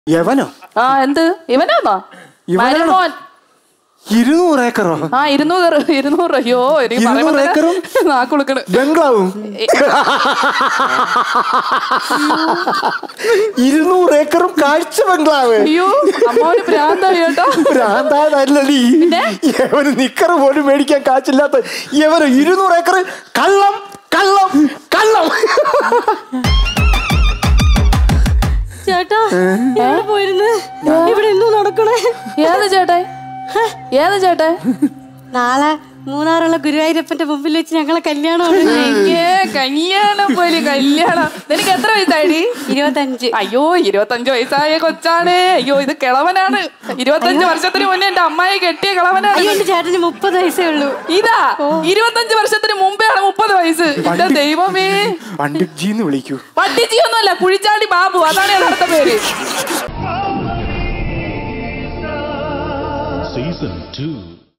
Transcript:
യവനോ ആ എന്ത് ഇവനാന്നോ ഇവനാണോ? മരുമോൻ ഇരുന്നൂറ് ഏക്കറോ ആ ഇരുന്നൂറ് ഇരുന്നൂറ് അയ്യോ എനിക്ക് ഇരുന്നൂറ് പറയുമ്പോ ഏക്കറും? തന്നെ നാക്കുളുക്കണ് ബംഗ്ലാവും ഇരുന്നൂറ് ഏക്കറും കാഴ്ച ബംഗ്ലാവ് അയ്യോ അമ്മാവന് ഭ്രാന്തായി കേട്ടോ ഭ്രാന്തായതല്ലടി യവന് നിക്കറ് പോലും മേടിക്കാൻ കാച്ചില്ലാത്ത യവന് ഇരുന്നൂറ് ഏക്കർ കള്ളം കള്ളം കള്ളം ചേട്ടാ എവിടെ പോയിരുന്നു ഇവിടെ എന്തോ നടക്കണേ ഏത് ചേട്ടായി ഏത് ചേട്ടായി നാളെ മൂന്നാറുള്ള ഗുരുവായൂരപ്പന്റെ മുമ്പിൽ വെച്ച് ഞങ്ങളെ കല്യാണമാണ് ഏ കല്യാണം പോലെ കല്യാണം നിനക്ക് എത്ര വയസ്സായി ഇരുപത്തഞ്ച് അയ്യോ ഇരുപത്തഞ്ച് വയസ്സായ കൊച്ചാണ് അയ്യോ ഇത് കിളവനാണ് ഇരുപത്തഞ്ച് വർഷത്തിന് മുന്നേ എന്റെ അമ്മായി കെട്ടിയ കിളവനാണ് അയ്യോ എന്റെ ചേട്ടന് മുപ്പത് വയസ്സേ ഉള്ളൂ ഇതാ ഇരുപത്തഞ്ച് വർഷത്തിന് മുമ്പേ ആണ് മുപ്പത് വയസ്സ് എന്റെ ദൈവമേ പണ്ഡിറ്റ് ജിന്ന് വിളിക്കൂ പട്ടിച്ചിയൊന്നുമല്ല കുഴിച്ചാടി ബാബു അതാണ് യഥാർത്ഥ പേര് Season 2.